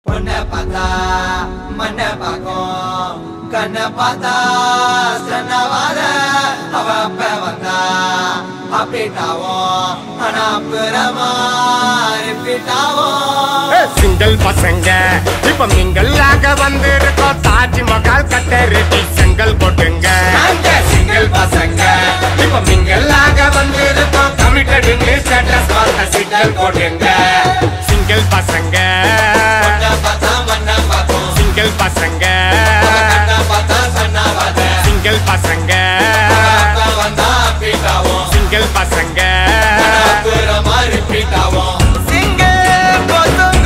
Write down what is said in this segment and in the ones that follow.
பொண்ணை பார்த்தா மண்ணை பார்க்கும் கண்ணை பார்த்தா சன்னவாத அவ அப்ப வந்தா அப்படிட்டாவும் ஆனா அப்புறமா ரிப்பீட்டாவும் சிங்கிள் பசங்க இப்ப மிங்கல்லாக வந்திருக்கோம் தாஜ்மஹால் கட்ட ரெடி செங்கல் போட்டுங்க நாங்க சிங்கிள் பசங்க இப்ப மிங்கல்லாக வந்திருக்கோம் கமிட்டடுன்னு ஸ்டேட்டஸ் பார்த்த சிங்கிள் போட்டுங்க சிங்கிள் பசங்க பொண்ணை பார்த்தா மண்ணை பார்க்கும் சிங்கிள் பசங்க கண்ணை பார்த்தா சன்னவாத சிங்கிள் பசங்க அப்ப வந்தா அப்படிட்டாவும் சிங்கிள் பசங்க அப்புறமா ரிப்பீட்டாவும் சிங்கிள் பசங்க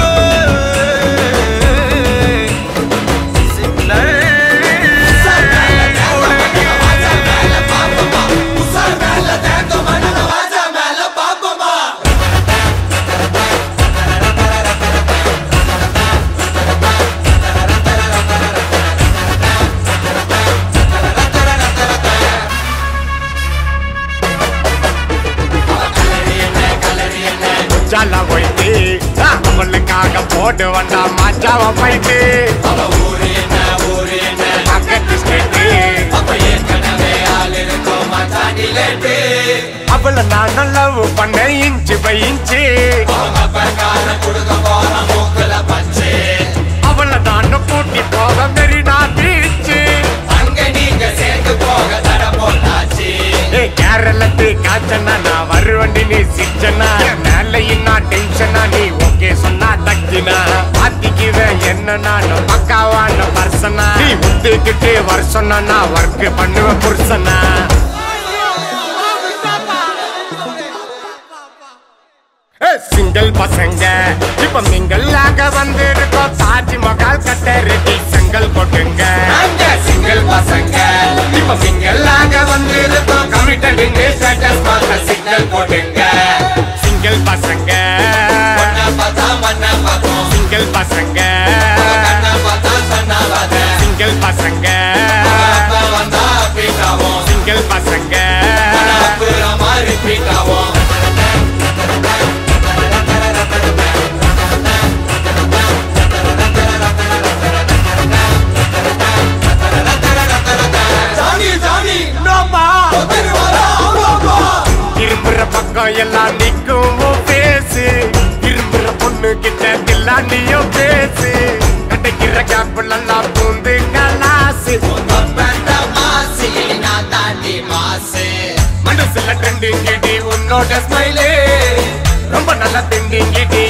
ஜாலா போயிட்டு அவளுக்காக போட்டு வந்தா மச்சாவ போயிட்டு பக்கத்து ஸ்டேட்டு அவள நான் லவ் பண்ண இன்ச்சு பை இன்ச்சு அவள நான் கூட்டி போக மெரினா பீச்சு ஏ கேரளத்து காய்ச்சனா நான் வருவண்டி நீ சிச்சனா மேல இன்னும் டென்ஷனா நீ ஓகே சொன்னா தக்கினா பாத்திக்குவேன் என்ன நான் பக்காவான பர்சனா நீ முத்துக்கிட்டு வருஷம்னா நான் ஒர்க் பண்ணுவேன் புருஷனா சிங்கிள் பசங்க இப்ப மிங்கல்லாக வந்திருக்கோம் தாஜ்மஹால் கட்ட ரெடி செங்கல் போட்டுங்க சிங்கிள் பசங்க இப்ப மிங்கல்லாக வந்திருக்கோம் கமிட்டடுங்க ஸ்டேட்டஸ் பார்த்த சிக்னல் போட்டுங்க சிங்கிள் பசங்க பொண்ணை பார்த்தா மண்ணை பார்க்கும் சிங்கிள் பசங்க கண்ணை பார்த்தா சன்னாவாத சிங்கிள் பசங்க அப்ப வந்தா அப்படிட்டாவும் சிங்கிள் பசங்க அப்புறமா ரிப்பீட்டாவும் ஜானி ஜானி இரும்புற பக்கம் எல்லாம் நிக்கும் உன் பேசு இரும்புற பொண்ணு கிட்ட தில்லாண்டியும் பேசு கிடைக்கிற கேப்பிள் எல்லாம் பூந்து கலாசு மனசுல ட்ரெண்டிங் கிடி உன்னோட ஸ்மைலு ரொம்ப நல்லா திண்டிங் கிடி